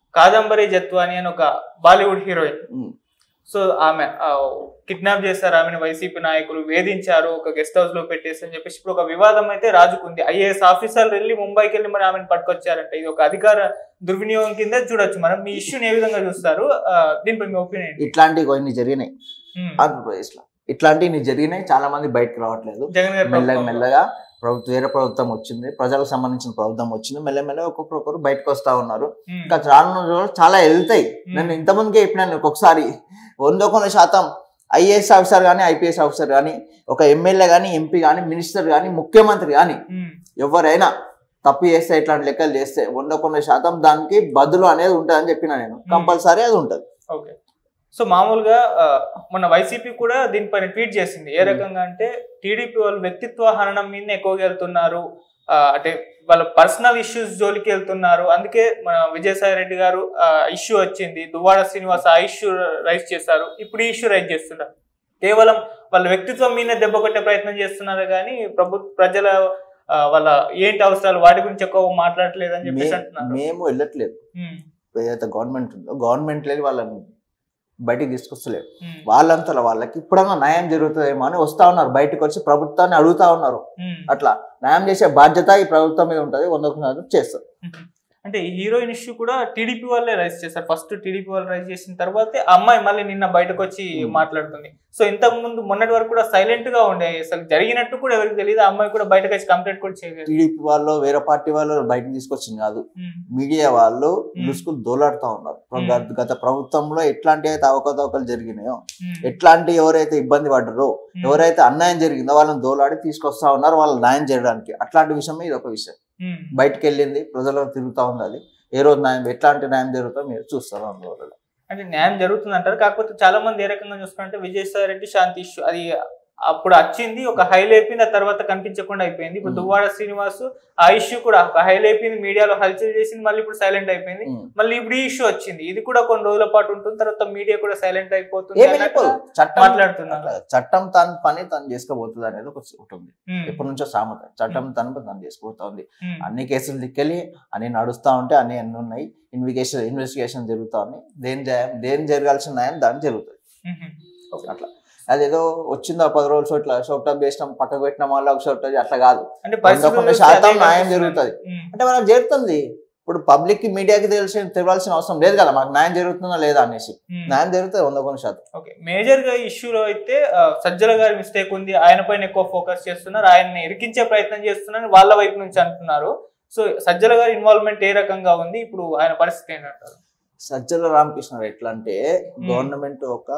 కాదంబరి జత్వాని అని ఒక Bollywood heroine ఉమ్. సో ఆమె కిడ్నాప్ చేశారు ఆమెను వైసీపీ నాయకులు వేధించారు ఒక గెస్ట్ హౌస్ లో పెట్టేసి అని చెప్పేసి ఇప్పుడు ఒక వివాదం అయితే రాజుకుంది ఐఏఎస్ ఆఫీసర్లు వెళ్ళి ముంబైకి వెళ్ళి మరి ఆమెను పట్టుకొచ్చారంట ఇది ఒక అధికార దుర్వినియోగం కింద చూడొచ్చు మనం మీ ఇష్యూని ఏ విధంగా చూస్తారు ఆ, దీనిపై మీ ఒపీనియన్ ఇట్లాంటివి కొన్ని జరిగినాయి ఆంధ్రప్రదేశ్ లో ఇట్లాంటివి ఇన్ని జరిగినాయి చాలా మంది బయటకు రావట్లేదు జగన్ గారి మెల్లగా ప్రభుత్వంలో. మెల్లగా ప్రభుత్వం వేరే ప్రభుత్వం వచ్చింది ప్రజలకు సంబంధించిన ప్రభుత్వం వచ్చింది మెల్లమెల్లగా ఒక్కొక్కరు బయటకు వస్తా ఉన్నారు ఉమ్, ఇంకా రానున్న రోజులు చాలా వెళ్తాయి Hmm. నేను ఇంతమందికే చెప్పినాను ఒక్కొక్కసారి వంద కొన్ని శాతం ఐఏఎస్ ఆఫీసర్ కానీ ఐపీఎస్ ఆఫీసర్ కానీ ఒక ఎమ్మెల్యే కానీ ఎంపీ కానీ మినిస్టర్ కానీ ముఖ్యమంత్రి కానీ ఉమ్, ఎవరైనా తప్పు చేస్తే ఇట్లాంటి లెక్కలు చేస్తే వంద కొన్ని శాతం దానికి బదులు అనేది ఉంటుందని చెప్పిన నేను కంపల్సరీ అది ఉంటుంది ఓకే సో మామూలుగా ఆ, మొన్న వైసీపీ కూడా దీనిపైన ట్వీట్ చేసింది ఏ Hmm. రకంగా అంటే టీడీపీ వాళ్ళు వ్యక్తిత్వ హననం మీద ఎక్కువగా వెళ్తున్నారు ఆ, అంటే వాళ్ళ పర్సనల్ ఇష్యూస్ జోలికి వెళ్తున్నారు అందుకే మన విజయసాయి రెడ్డి గారు ఇష్యూ వచ్చింది దువ్వాడ శ్రీనివాస్ ఆ ఇష్యూ రైజ్ చేశారు ఇప్పుడు ఈ ఇష్యూ రైజ్ చేస్తున్నారు కేవలం వాళ్ళ వ్యక్తిత్వం మీద దెబ్బ కొట్టే ప్రయత్నం చేస్తున్నారు కానీ ప్రభు ప్రజల ఆ, వాళ్ళ ఏంటి అవసరాలు వాటి గురించి ఎక్కువ మాట్లాడట్లేదు అని చెప్పేసి మే- అంటున్నారు మేము వెళ్ళట్లేదు ఉమ్, ఏదైతే గవర్నమెంట్ ఉందో గవర్నమెంట్ లేదు వాళ్ళని బయటికి తీసుకొస్తలేదు ఉమ్, వాళ్ళంతలో వాళ్ళకి ఇప్పుడన్నా న్యాయం జరుగుతుందేమో అని వస్తా ఉన్నారు బయటకు వచ్చి ప్రభుత్వాన్ని అడుగుతా ఉన్నారు ఉమ్. అట్లా న్యాయం చేసే బాధ్యత ఈ ప్రభుత్వం మీద ఉంటుంది వందకు శాతం చేస్తారు మ్మ్. అంటే ఈ హీరోయిన్ ఇష్యూ కూడా టీడీపీ వాళ్ళే రైజ్ చేశారు ఫస్ట్ టీడీపీ వాళ్ళు రైజ్ చేసిన తర్వాతే ఆ అమ్మాయి మళ్ళీ నిన్న బయటకు వచ్చి మ్మ్. మాట్లాడుతుంది సో ఇంతకు ముందు మొన్నటి వరకు కూడా సైలెంట్ గా ఉండే అసలు జరిగినట్టు కూడా ఎవరికి తెలియదు ఆ అమ్మాయి కూడా బయటకు వచ్చి కంప్లైంట్ కూడా చేయలేదు టీడీపీ వాళ్ళు వేరే పార్టీ వాళ్ళు బయటకు తీసుకొచ్చింది కాదు మ్మ్. మీడియా వాళ్ళు మ్మ్. ముసుగులు దోలాడుతా ఉన్నారు మ్మ్. గత- గత ప్రభుత్వంలో ఎట్లాంటి అయితే అవకతవకలు జరిగినాయో మ్మ్. ఎట్లాంటి ఎవరైతే ఇబ్బంది పడ్డారో మ్మ్. ఎవరైతే అన్యాయం జరిగిందో వాళ్ళని దోలాడి తీసుకొస్తా ఉన్నారు వాళ్ళ న్యాయం చేయడానికి అట్లాంటి విషయమే ఇది ఒక విషయం మ్మ్. బయటకు వెళ్ళింది ప్రజల్లో తిరుగుతా ఉంది అది ఏ రోజు న్యాయం ఎట్లాంటి న్యాయం జరుగుతుందో మీరు చూస్తారు అందువల్ల అంటే న్యాయం జరుగుతుంది అంటారు కాకపోతే చాలా మంది ఏ రకంగా చూసుకుంటే విజయసాయి రెడ్డి శాంతి ఇష్యూ అది అప్పుడు వచ్చింది ఒక హైల్ అయిపోయింది ఆ తర్వాత కనిపించకుండా అయిపోయింది ఇప్పుడు మ్మ్. దువ్వాడ శ్రీనివాస్ ఆ ఇష్యూ కూడా ఒక హైల్ అయిపోయింది మీడియాలో హల్చల్ చేసింది మళ్ళీ ఇప్పుడు సైలెంట్ అయిపోయింది ఉమ్. మళ్ళీ ఇప్పుడు ఈ ఇష్యూ వచ్చింది ఇది కూడా కొన్ని రోజుల పాటు ఉంటుంది తర్వాత మీడియా కూడా సైలెంట్ అయిపోతుంది ఏమి అన్నట్టుగా వెళ్ళిపోదు. చట్టం మాట్లాడుతున్నారు. అట్లా చట్టం తన పని తను చేసుకోబోతుంది అనేది ఒక ఒకటి ఉంది ఉమ్, ఎప్పటి నుంచో సామెత చట్టం తన పని తను చేసుకోబోతోంది ఉమ్, అన్ని కేసులు దిక్కెళ్ళి అన్ని నడుస్తా ఉంటే అన్ని అన్ని ఉన్నాయి ఇన్వెస్టిగేషన్ ఇన్వెస్టిగేషన్ జరుగుతా ఉన్నాయి దేని జయ- దేని జరగాల్సిన న్యాయం దాని జరుగుతుంది ఉమ్, అట్లా అదేదో వచ్చిందో పది రోజులు ఇట్లా షోప్టాప్ చేసినాం పక్కకు పెట్టిన మళ్ళీ ఒక షోప్టాప్ అట్లా కాదు అంటే వంద పరిస్థితులు కొన్ని చూస్తే శాతం అదే న్యాయం కనిపిస్తుంది. జరుగుతుంది ఉమ్, అంటే మనకు జరుగుతుంది ఇప్పుడు పబ్లిక్ కి మీడియాకి తెలిసి తెలియాల్సిన అవసరం లేదు కదా మాకు న్యాయం జరుగుతుందా లేదా అనేసి ఉమ్. న్యాయం జరుగుతుంది వంద కొన్ని శాతం ఓకే మేజర్ గా ఇష్యూలో అయితే ఆ, సజ్జల గారి మిస్టేక్ ఉంది ఆయన పైన ఎక్కువ ఫోకస్ చేస్తున్నారు ఆయన్ని ఇరికించే ప్రయత్నం చేస్తున్నారు వాళ్ళ వైపు నుంచి అంటున్నారు సో సజ్జల గారి ఇన్వాల్వ్మెంట్ ఏ రకంగా ఉంది ఇప్పుడు ఆయన పరిస్థితి ఏంటంటారు సజ్జల రామకృష్ణ ఎట్లా అంటే గవర్నమెంట్ ఒక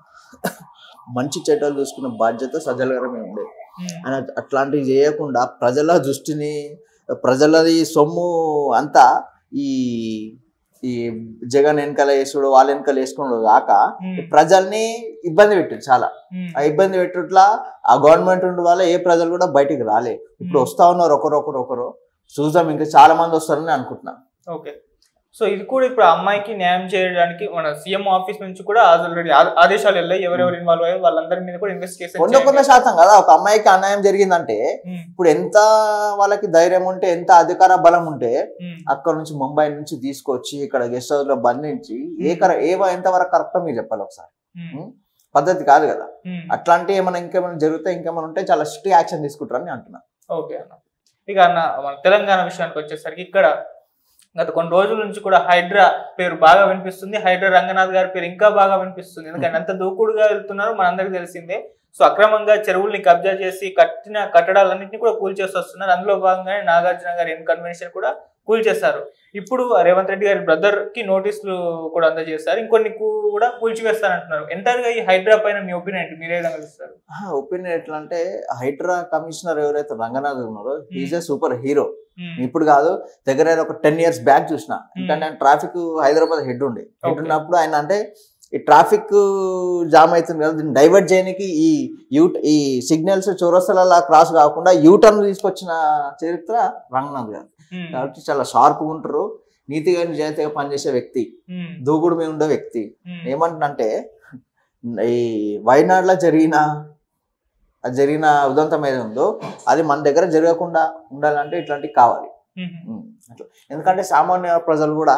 మంచి చెడ్డలు చూసుకునే బాధ్యత సజ్జల గారి మీద ఉండేది ఉమ్, ఆయన అట్లాంటివి చేయకుండా ప్రజల దృష్టిని ప్రజలది సొమ్ము అంతా ఈ ఈ జగన్ వెనకాల వేసుడు వాళ్ళ వెనకాల వేసుకున్నాడు కాక ఉమ్, ప్రజల్ని ఇబ్బంది పెట్టారు చాలా ఉమ్, ఆ ఇబ్బంది పెట్టుట్లా ఆ గవర్నమెంట్ ఉండి వల్ల ఏ ప్రజలు కూడా బయటికి రాలే ఇప్పుడు వస్తా ఉన్నారు ఒకరు ఒకరు ఒకరు చూద్దాం ఇంకా చాలా మంది వస్తారని అనుకుంటున్నా ఓకే సో ఇది కూడా ఇప్పుడు ఆ అమ్మాయికి న్యాయం చేయడానికి మన సీఎం ఆఫీస్ నుంచి కూడా ఆల్రెడీ ఆదేశాలు వెళ్ళాయి ఎవరెవరు ఇన్వాల్వ్ అయ్యారు వాళ్ళందరి మీద కూడా ఇన్వెస్టిగేషన్ కొండ కొండ శాతం కదా ఒక అమ్మాయికి అన్యాయం జరిగిందంటే ఇప్పుడు ఎంత వాళ్ళకి ధైర్యం ఉంటే ఎంత అధికార బలం ఉంటే అక్కడ నుంచి ముంబై నుంచి తీసుకొచ్చి ఇక్కడ గెస్ట్ హౌస్ లో బంధించి ఏ కర ఏ ఎంత వరకు కరెక్టో మీరు చెప్పాలి ఒకసారి పద్ధతి కాదు కదా అట్లాంటి ఏమైనా ఇంకేమైనా జరిగితే ఇంకేమైనా ఉంటే చాలా స్ట్రిక్ట్ యాక్షన్ తీసుకుంటారని అంటున్నా ఓకే అన్న ఇక అన్న మన తెలంగాణ విషయానికి వచ్చేసరికి ఇక్కడ గత కొన్ని రోజుల నుంచి కూడా హైడ్రా పేరు బాగా వినిపిస్తుంది హైడ్రా రంగనాథ్ గారి పేరు ఇంకా బాగా వినిపిస్తుంది ఎందుకంటే అంత దూకుడుగా వెళ్తున్నారు మనందరికి తెలిసిందే సో అక్రమంగా చెరువుల్ని కబ్జా చేసి కట్టిన కట్టడాలన్నింటినీ కూడా కూల్చేసి వస్తున్నారు అందులో భాగంగానే నాగార్జున గారి ఎన్ కన్వెన్షన్ కూడా కూల్చేశారు ఇప్పుడు రేవంత్ రెడ్డి గారి బ్రదర్ కి నోటీసులు కూడా అందజేశారు ఇంకొన్ని కూ- కూడా కూల్చివేస్తారంటున్నారు ఎంటైర్ గా ఈ హైడ్రా పైన మీ ఒపీనియన్ ఏంటి మీరే విధంగా చూస్తారు ఒపీనియన్ ఎట్లా అంటే హైడ్రా కమిషనర్ ఎవరైతే రంగనాథ్ ఉన్నారో ఈజ్ ఏ సూపర్ హీరో ఇప్పుడు కాదు దగ్గర ఒక టెన్ ఇయర్స్ బ్యాక్ చూసిన ఎందుకంటే ఆయన ట్రాఫిక్ హైదరాబాద్ హెడ్ ఉండే హెడ్ Okay. ఉన్నప్పుడు ఆయన అంటే ఈ ట్రాఫిక్ జామ్ అవుతుంది కదా దీన్ని డైవర్ట్ చేయడానికి ఈ యూ ఈ సిగ్నల్స్ చౌరస్తల క్రాస్ కాకుండా యూటర్న్ తీసుకొచ్చిన చరిత్ర రంగనాథ్ గారు కాబట్టి చాలా షార్ప్గా ఉంటారు నీతిగా నిజాయితీగా పనిచేసే వ్యక్తి దూకుడు మీద ఉండే వ్యక్తి ఏమంటున్నంటే ఈ వైనాడులో జరిగిన అది జరిగిన ఉదంతం ఏది ఉందో అది మన దగ్గర జరగకుండా ఉండాలంటే ఇట్లాంటివి కావాలి ఉమ్, అట్లా ఎందుకంటే సామాన్య ప్రజలు కూడా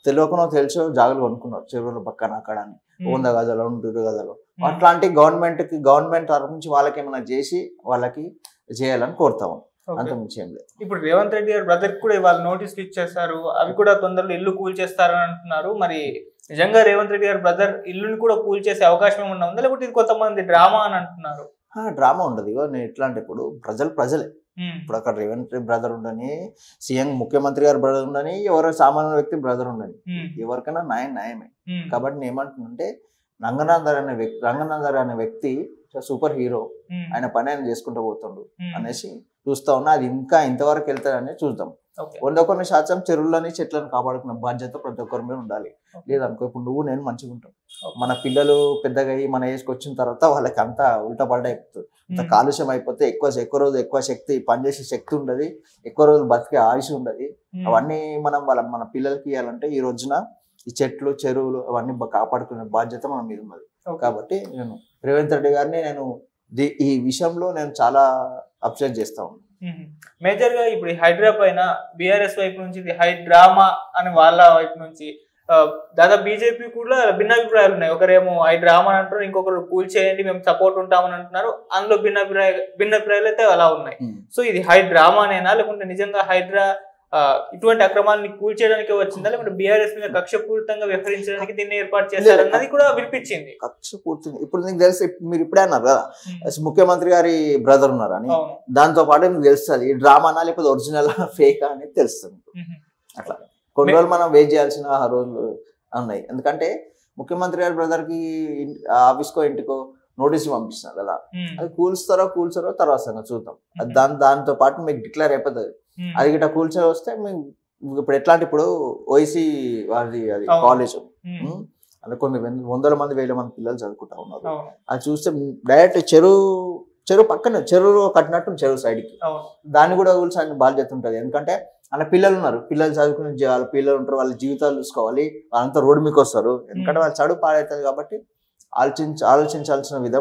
తెలియకనో తెలుసో జాగులు కొనుక్కున్నారు చెరువుల పక్కన అక్కడ అని ఉమ్, వంద గజలు రెండు గజలు ఉమ్, అట్లాంటి గవర్నమెంట్ కి గవర్నమెంట్ తరఫు నుంచి వాళ్ళకి ఏమైనా చేసి వాళ్ళకి చేయాలని కోరుతాం ఓకే. అంత మించి ఏం లేదు ఇప్పుడు రేవంత్ రెడ్డి గారు బ్రదర్ కూడా ఇవాళ నోటీసులు ఇచ్చేస్తారు అవి కూడా తొందరలో ఇల్లు కూల్చేస్తారని అంటున్నారు మరి నిజంగా రేవంత్ రెడ్డి గారు బ్రదర్ ఇల్లుని కూడా కూల్చేసే అవకాశం ఏమన్నా ఉందా లేకపోతే ఇది కొంతమంది డ్రామా అని అంటున్నారు డ్రామా ఉండదు ఇగో నేను ఎట్లా అంటే ఇప్పుడు ప్రజలు ప్రజలే ఉమ్, ఇప్పుడు అక్కడ రేవంత్ రెడ్డి బ్రదర్ ఉండని సీఎం ముఖ్యమంత్రి గారు బ్రదర్ ఉండని ఎవరో సామాన్య వ్యక్తి బ్రదర్ ఉండని ఉమ్, ఎవరికైనా న్యాయం న్యాయమే ఉమ్, కాబట్టి నేను ఏమంటున్నానంటే రంగనాథర్ అనే వ్యక్తి రంగనాథర్ అనే వ్యక్తి సూపర్ హీరో ఉమ్, ఆయన పని ఆయన చేసుకుంటూ పోతుండు ఉమ్, అనేసి చూస్తా ఉన్నా అది ఇంకా ఇంతవరకు వెళ్తారని చూద్దాం ఓకే. వంద కొన్ని శాతం చెరువులని చెట్లను కాపాడుకున్న బాధ్యత ప్రతి ఒక్కరి మీద ఉండాలి లేదనుకో ఇప్పుడు నువ్వు నేను మంచిగా ఉంటాం మన పిల్లలు పెద్దగా అయ్యి మన ఏజ్కి వచ్చిన తర్వాత వాళ్ళకి అంతా ఉల్టా పల్టా అయిపోతుంది అంత ఉమ్, కాలుష్యం అయిపోతే ఎక్కువ ఎక్కువ రోజు ఎక్కువ శక్తి పనిచేసే శక్తి ఉండదు ఎక్కువ రోజులు బతికే ఆయుష్ ఉండదు ఉమ్, అవన్నీ మనం వాళ్ళ మన పిల్లలకి ఇవ్వాలంటే ఈ రోజున ఈ చెట్లు చెరువులు అవన్నీ బ- కాపాడుకునే బాధ్యత మన మీద ఉన్నది ఓకే. కాబట్టి నేను రేవంత్ రెడ్డి గారిని నేను ది- ఈ విషయంలో నేను చాలా అప్సెట్ చేస్తా ఉన్నాను మ్మ్. మేజర్ గా ఇప్పుడు ఈ హైడ్రా పైన బీఆర్ఎస్ వైపు నుంచి ఇది హైడ్రామా అని వాళ్ళ వైపు నుంచి ఆ, దాదాపు బీజేపీ కూడా భిన్నాభిప్రాయాలు ఉన్నాయి ఒకరేమో హైడ్రామా అని అంటారు ఇంకొకరు కూల్ చేయండి మేము సపోర్ట్ ఉంటామని అంటున్నారు అందులో భిన్నాభిప్రాయ భిన్నాభిప్రాయాలు అయితే అలా ఉన్నాయి సో ఇది హైడ్రామానేనా లేకుంటే నిజంగా హైడ్రా ఆ, ఇటువంటి అక్రమాలని కూల్చేయడానికి వచ్చిందా లేకుంటే బీఆర్ఎస్ మీద కక్షపూరితంగా వ్యవహరించడానికి దీన్ని ఏర్పాటు చేశారన్నది కూడా వినిపించింది కక్ష పూర్తి ఇప్పుడు నీకు తెలుసు ఇప్పు- మీరు ఇప్పుడే అన్నారు కదా అసలు ముఖ్యమంత్రి గారి బ్రదర్ ఉన్నారు అని అవును దాంతో పాటు మీకు తెలుస్తుంది ఈ డ్రామానా లేకపోతే ఒరిజినల్ ఫేక్ అనేది తెలుస్తుంది మ్మ్. అట్లా కొన్ని రోజులు మనం వెయిట్ చేయాల్సిన ఆ రోజులు ఉన్నాయి ఎందుకంటే ముఖ్యమంత్రి గారి బ్రదర్ కి ఇన్- ఆఫీస్కో ఇంటికో నోటీస్ పంపిస్తున్నారు కదా మ్మ్. అది కూల్స్తారో కూల్చారో తర్వాత సంగతి చూద్దాం అది దాని దాంతో పాటు మీకు డిక్లేర్ అయిపోతుంది మ్మ్. అది గిట్ట కూల్చే వస్తే మీకు ఇప్పుడు ఎట్లా అంటే ఇప్పుడు ఓఈసీ వారి అది అవును. కాలేజ్ మ్మ్. అలా కొన్ని వంద- వందల మంది వేల మంది పిల్లలు చదువుకుంటా ఉన్నారు అవును అది చూస్తే డైరెక్ట్ చెరువు చెరువు పక్కన చెరువు కట్టినట్టు చెరువు సైడ్కి అవును దాన్ని కూడా కూల్చాలని బాధ్యత ఉంటుంది ఎందుకంటే అలా పిల్లలు ఉన్నారు పిల్లలు చదువుకునే జీ- వాళ్ళ పిల్లలు ఉంటారు వాళ్ళ జీవితాలు చూసుకోవాలి వాళ్ళంతా రోడ్డు మీకు వస్తారు ఎందుకంటే వాళ్ళ చదువు పాడవుతుంది కాబట్టి ఆలోచించ ఆలోచించాల్సిన విధం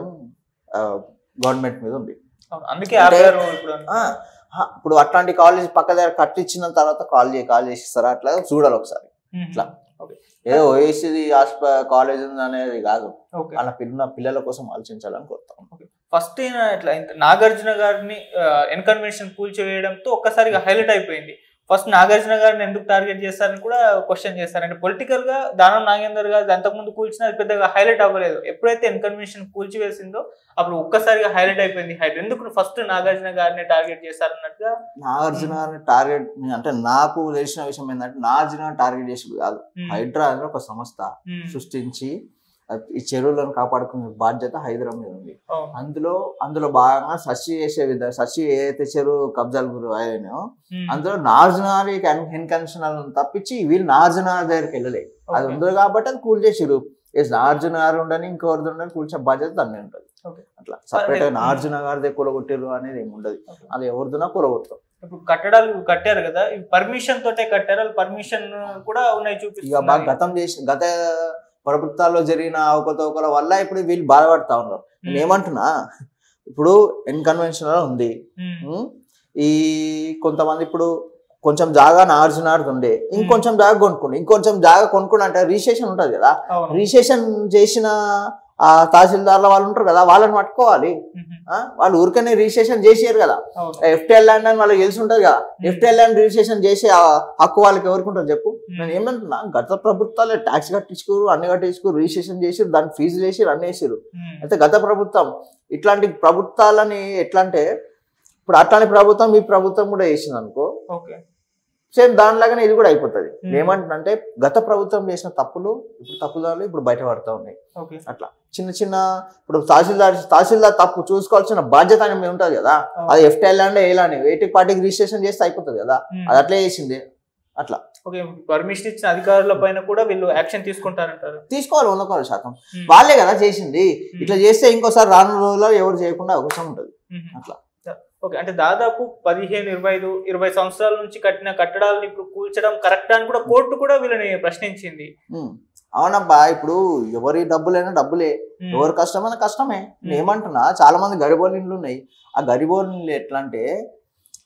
గవర్నమెంట్ మీద ఉంది అవును. అందుకే అంటే- ఆపారు ఇప్పుడు ఆ, ఆ, ఇప్పుడు అట్లాంటి కాలేజ్ పక్క దగ్గర కట్టించిన తర్వాత కాల్ చేయి కాల్ చేసిస్తారా అట్లా చూడాలి ఒకసారి మ్మ్. ఇట్లా. ఏదో ఓఎస్సీ హాస్ప కాలేజ్ ఉంది అనేది కాదు ఓకే వాళ్ళ పిల్ల పిల్లల కోసం ఆలోచించాలని కోరుతాం ఫస్ట్ ఈయన ఇట్లా ఇంత నాగార్జున గారిని ఎన్కన్వెన్షన్ కూల్చివేయడంతో ఒక్కసారిగా హైలైట్ అయిపోయింది ఫస్ట్ నాగార్జున గారిని ఎందుకు టార్గెట్ చేస్తారని కూడా క్వశ్చన్ చేస్తారు అంటే పొలిటికల్ గా దానం నాగేందర్ గారు అంతకుముందు కూల్చిన అది పెద్దగా హైలైట్ అవ్వలేదు ఎప్పుడైతే ఎన్కన్వెన్షన్ కూల్చివేసిందో అప్పుడు ఒక్కసారిగా హైలైట్ అయిపోయింది హైలైట్ ఎందుకు ఫస్ట్ నాగార్జున గారిని టార్గెట్ చేస్తారన్నట్టుగా నాగార్జున గారిని టార్గెట్ అంటే నాకు తెలిసిన విషయం ఏంటంటే నాగార్జున టార్గెట్ చేసి కాదు మ్మ్. హైడ్రా అనేది ఒక సంస్థ మ్మ్. సృష్టించి అది ఈ చెరువులను కాపాడుకునే బాధ్యత హైదరాబాద్ మీద ఉంది అవును. అందులో అందులో భాగంగా సర్చి చేసే విధంగా సర్చి ఏదైతే చెరువు కబ్జాలు గురి అయ్యాయో మ్మ్. అందులో నార్జునారి ఇన్కన్షనల్ తప్పించి వీళ్ళు నార్జునార్ దగ్గరికి వెళ్ళలే అది ఓకే. ఉంది కాబట్టి అది కూల్ చేసిరు ఎస్ నార్జున గారు ఉండని ఇంకెవరిది ఉండని కూల్చే బాధ్యత దాన్ని ఉంటుంది ఓకే. అట్లా సపరేట్ గా అంటే- నార్జున గారిదే కూలగొట్టిరు అనేది ఏమి ఉండదు ఓకే. అది ఎవరిదినా కూలగొడతాం ఇప్పుడు కట్టడాలు కట్టారు కదా ఇవి పర్మిషన్ తోటే కట్టారు పర్మిషన్ కూడా ఉన్నాయి ఇక బాగా చూపిస్తున్నారు గతం చేసిన గత ప్రభుత్వాల్లో జరిగిన అవకతవకల వల్ల ఇప్పుడు వీళ్ళు బాధపడతా ఉన్నారు నేను ఏమంటున్నా ఇప్పుడు ఇన్కన్వెన్షనల్ ఉంది మ్మ్. ఉం? ఈ కొంతమంది ఇప్పుడు కొంచెం జాగా నార్జునార్ది ఉండే ఇంకొంచెం జాగా కొనుక్కోండి ఇంకొంచెం జాగా కొనుక్కోండి అంటే రిజిస్ట్రేషన్ ఉంటుంది కదా అవును రిజిస్ట్రేషన్ చేసిన ఆ తహసీల్దార్ల వాళ్ళు ఉంటారు కదా వాళ్ళని పట్టుకోవాలి మ్మ్. ఆ? వాళ్ళు ఊరికనే రిజిస్ట్రేషన్ చేసారు కదా అవును ఎఫ్టీఎల్ ల్యాండ్ అని వాళ్ళకి తెలిసి ఉంటుంది కదా ఎఫ్టీఎల్ ల్యాండ్ రిజిస్ట్రేషన్ చేసే ఆ హక్కు వాళ్ళకి ఎవరికి ఉంటుంది చెప్పు నేను ఏమంటున్నా గత ప్రభుత్వాలే ట్యాక్స్ కట్టించుకోరు అన్ని కట్టించుకోరు రిజిస్ట్రేషన్ చేసి దానికి ఫీజు వేసి అన్ని వేసారు మ్మ్. అయితే గత ప్రభుత్వం ఇట్లాంటి ప్రభుత్వాలని ఎట్లా అంటే ఇప్పుడు అట్లాంటి ప్రభుత్వం ఈ ప్రభుత్వం కూడా వేసింది అనుకో ఓకే సేమ్ దానిలాగానే ఇది కూడా అయిపోతుంది Hmm. ఏమంటున్నంటే గత ప్రభుత్వం చేసిన తప్పులు ఇప్పుడు తప్పుదారులు ఇప్పుడు బయట పడతా ఉన్నాయి ఓకే అట్లా చిన్న చిన్న ఇప్పుడు తహసీల్దార్ తహసీల్దార్ తప్పు చూసుకోవాల్సిన బాధ్యత అనేది మీద ఉంటుంది కదా అది ఎఫ్టీఎల్ ల్యాండ్ వేయాలని ఎయిటీ పార్టీకి రిజిస్ట్రేషన్ చేస్తే అయిపోతుంది కదా మ్మ్. అది అట్లే చేసింది అట్లా ఓకే పర్మిషన్ ఇచ్చిన అధికారుల పైన కూడా వీళ్ళు యాక్షన్ తీసుకుంటారంటారు తీసుకోవాలి వందకోవాలి శాతం మ్మ్. వాళ్ళే కదా చేసింది ఇట్లా చేస్తే ఇంకోసారి రాను రోజుల్లో ఎవరు చేయకుండా అవకాశం ఉంటుంది మ్మ్. అట్లా. ఓకే అంటే దాదాపు పదిహేను ఇరవై ఐదు ఇరవై సంవత్సరాల నుంచి కట్టిన కట్టడాలను ఇప్పుడు కూల్చడం కరెక్ట్ అని కూడా కోర్టు కూడా వీళ్ళని ప్రశ్నించింది ఉమ్. అవునబ్బా ఇప్పుడు ఎవరి డబ్బులైనా డబ్బులే మ్మ్. ఎవరి కష్టమైనా కష్టమే నేను ఏమంటున్నా చాలా మంది గరిబోలు ఇండ్లు ఉన్నాయి ఆ గరిబోలు ఇండ్లు ఎట్లా అంటే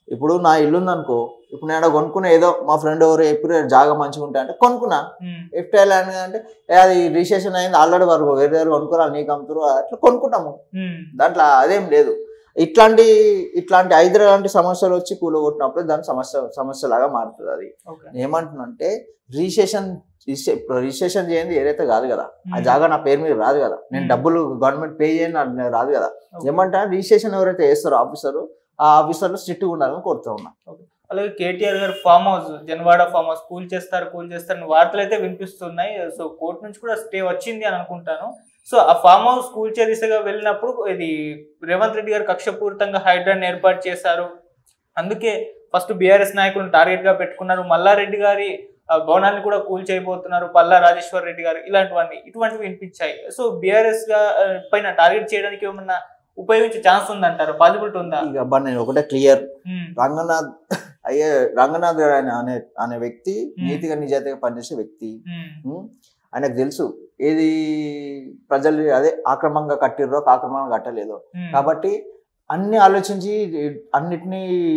ఇప్పుడు నా ఇల్లు ఉందనుకో ఇప్పుడు నేను ఆడ కొనుక్కున్నా ఏదో మా ఫ్రెండ్ ఎవరు ఎప్పుడు జాగా మంచిగా ఉంటాయి అంటే కొనుక్కున్నా ఉమ్, ఎఫ్టీఐ ల్యాండ్ అంటే ఏ అది రిజిస్ట్రేషన్ అయింది ఆల్రెడీ వరకు వేరే దగ్గర కొనుక్కోరాలి నీకు అమ్ముతారు అట్లా కొనుక్కుంటాము ఉమ్, దాంట్లో అదేం లేదు ఇట్లాంటి ఇట్లాంటి ఐదు లాంటి సమస్యలు వచ్చి కూలగొట్టినప్పుడు దాని సమస్య సమస్యలాగా మారుతుంది అది ఓకే ఏమంటున్నంటే రిజిస్ట్రేషన్ రిజిస్ట్రేషన్ చేయండి ఏదైతే కాదు కదా ఆ ఉమ్, జాగా నా పేరు మీద రాదు కదా నేను Hmm. డబ్బులు గవర్నమెంట్ పే చేయని నాకు నాకు రాదు కదా ఓకే. ఏమంటా రిజిస్ట్రేషన్ ఎవరైతే చేస్తారో ఆఫీసర్ ఆ ఆఫీసర్లు స్ట్రిక్ట్గా ఉండాలని కోరుతూ ఉన్నా అలాగే కేటీఆర్ గారు farm house Janwada farm house cool చేస్తారు కూల్ చేస్తారు వార్తలు అయితే వినిపిస్తున్నాయి సో కోర్టు నుంచి కూడా స్టే వచ్చింది అని అనుకుంటాను సో ఆ ఫామ్ హౌస్ కూల్చే దిశగా వెళ్ళినప్పుడు ఇది రేవంత్ రెడ్డి గారు కక్షపూరితంగా హైడ్రాన్ ఏర్పాటు చేశారు అందుకే ఫస్ట్ బీఆర్ఎస్ నాయకులను టార్గెట్ గా పెట్టుకున్నారు మల్లారెడ్డి గారి ఆ, భవనాన్ని కూడా కూల్ చేయబోతున్నారు పల్లా రాజేశ్వర్ రెడ్డి గారు ఇలాంటివన్నీ ఇటువంటివి వినిపించాయి సో బీఆర్ఎస్ గా ఆ, పైన టార్గెట్ చేయడానికి ఏమన్నా ఉపయోగించే ఛాన్స్ ఉందంటారు పాసిబిలిటీ ఉందా ఇక అబ్బా నేను ఒకటే క్లియర్ ఉమ్, రంగనాథ్ అయ్యే రంగనాథ్ గారు ఆయన అనే అనే వ్యక్తి నీతిగా నిజాయితీగా పనిచేసే వ్యక్తి ఉమ్, ఉం? ఆయనకు తెలుసు ఏది ప్రజలు అదే ఆక్రమంగా కట్టిర్రో ఆక్రమంగా కట్టలేదో ఉమ్, కాబట్టి అన్ని ఆలోచించి అన్నిటినీ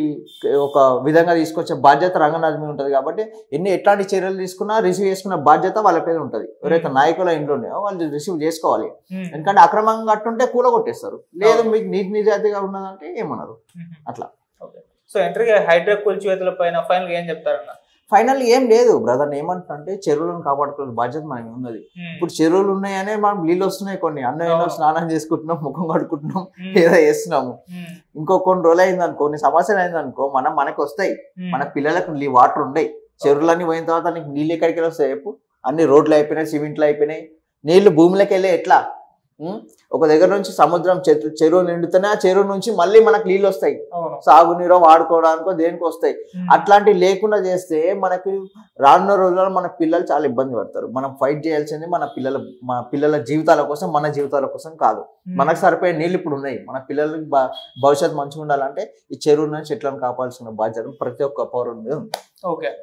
ఒక విధంగా తీసుకొచ్చే బాధ్యత రంగనాథ్ మీద ఉంటుంది కాబట్టి ఎన్ని ఎట్లాంటి చర్యలు తీసుకున్నా రిసీవ్ చేసుకున్న బాధ్యత వాళ్ళ మీద ఉంటుంది ఎవరైతే నాయకుల ఇంట్లో ఉన్నాయో వాళ్ళు రిసీవ్ చేసుకోవాలి ఉమ్, ఎందుకంటే అక్రమంగా కట్టుంటే కూల కొట్టేస్తారు లేదు మీకు నీతి నిజాయితీగా ఉన్నదంటే ఏమన్నారు ఉమ్. అట్లా. ఓకే సో ఎంట్రీగా హైడ్రా కూల్చివేతల పైన ఫైనల్ ఏం చెప్తారన్న ఫైనల్ ఏం లేదు బ్రదర్ ఏమంటుంటే చెరువులను కాపాడుకునే బాధ్యత మనకి ఉన్నది ఉమ్, ఇప్పుడు చెరువులు ఉన్నాయనే మనం నీళ్ళు వస్తున్నాయి కొన్ని అన్నం ఏదో అవును. స్నానం చేసుకుంటున్నాం ముఖం కడుకుంటున్నాం ఉమ్, ఏదో చేస్తున్నాము ఉమ్, ఇంకో కొన్ని రోజులు అయింది అనుకో కొన్ని సంవత్సరాలు అయింది అనుకో మనం మనకు వస్తాయి ఉమ్, మన పిల్లలకు నీ వాటర్ ఉండయి చెరువులన్నీ పోయిన తర్వాత నీకు నీళ్ళు ఎక్కడికి వెళ్ళి వస్తాయి చెప్పు అన్ని రోడ్లు అయిపోయినాయి సిమెంట్లు అయిపోయినాయి నీళ్లు భూమిలోకి వెళ్ళే ఎట్లా ఉం? ఒక దగ్గర నుంచి సముద్రం చెరు- చెరువు నిండుతూనే ఆ చెరువు నుంచి మళ్ళీ మనకు నీళ్ళు వస్తాయి అవును సాగునీరో వాడుకోవడానికో దేనికో వస్తాయి ఉమ్, అట్లాంటివి లేకుండా చేస్తే మనకి రానున్న రోజుల్లో మన పిల్లలు చాలా ఇబ్బంది పడతారు మనం ఫైట్ చేయాల్సింది మన పిల్లల మన పిల్లల జీవితాల కోసం మన జీవితాల కోసం కాదు ఉమ్, మనకు సరిపోయే నీళ్ళు ఇప్పుడు ఉన్నాయి మన పిల్లలకి బ- భవిష్యత్తు మంచిగా ఉండాలంటే ఈ చెరువు నుంచి చెట్లను కాపాల్సిన బాధ్యత ప్రతి ఒక్క పౌరుడి మీద ఉంది ఓకే